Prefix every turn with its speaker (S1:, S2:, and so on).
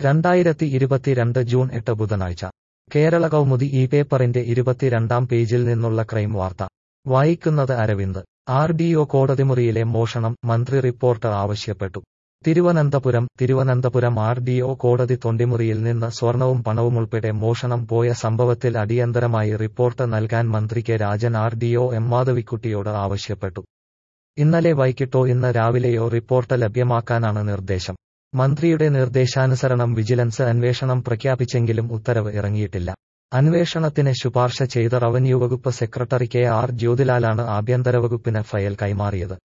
S1: രണ്ടായിരത്തി ഇരുപത്തിരണ്ട് ജൂൺ എട്ട് ബുധനാഴ്ച കേരള കൗമുദി ഈ പേപ്പറിന്റെ ഇരുപത്തിരണ്ടാം പേജിൽ നിന്നുള്ള ക്രൈം വാർത്ത വായിക്കുന്നത് അരവിന്ദ് ആർ ഡി ഒ കോടതിമുറിയിലെ മോഷണം മന്ത്രി റിപ്പോർട്ട് ആവശ്യപ്പെട്ടു Thiruvananthapuram Thiruvananthapuram R D O കോടതി തൊണ്ടിമുറിയിൽ നിന്ന് സ്വർണവും പണവുമുൾപ്പെടെ മോഷണം പോയ സംഭവത്തിൽ അടിയന്തരമായി റിപ്പോർട്ട് നൽകാൻ മന്ത്രി K Rajan R D O M മാധവിക്കുട്ടിയോട് ആവശ്യപ്പെട്ടു ഇന്നലെ വൈകിട്ടോ ഇന്ന് രാവിലെയോ റിപ്പോർട്ട് ലഭ്യമാക്കാനാണ് നിർദ്ദേശം മന്ത്രിയുടെ നിർദ്ദേശാനുസരണം വിജിലൻസ് അന്വേഷണം പ്രഖ്യാപിച്ചെങ്കിലും ഉത്തരവ് ഇറങ്ങിയിട്ടില്ല അന്വേഷണത്തിന് ശുപാർശ ചെയ്ത റവന്യൂ വകുപ്പ് സെക്രട്ടറി കെ ആർ ജ്യോതിലാലാണ് ആഭ്യന്തര വകുപ്പിന് ഫയൽ കൈമാറിയത്